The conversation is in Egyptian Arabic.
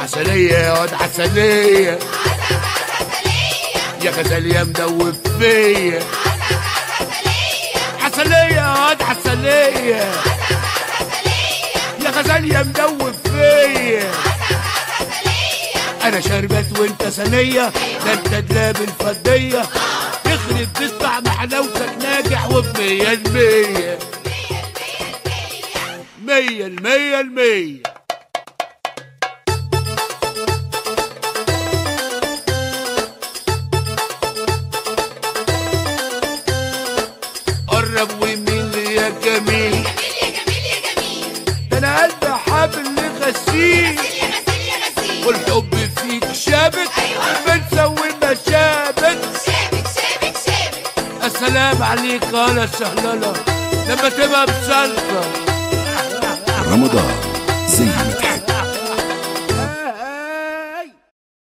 عسلية يا واد عسلية يا غزال يا مدوب فيا عسلية يا واد عسلية يا غزال يا مدوب فيا انا شربت وانت ثانية ده انت دلاب الفضية يخرب تسمع محلاوتك ناجح وبمية المية مية المية المية قرب ومين لي يا جميل ده انا قلبي حابل غسيل والحب فيك شابك بنسوي مشابك السلام عليك يا سهللة لما تبقى بسلطة رمضان زي ما تحب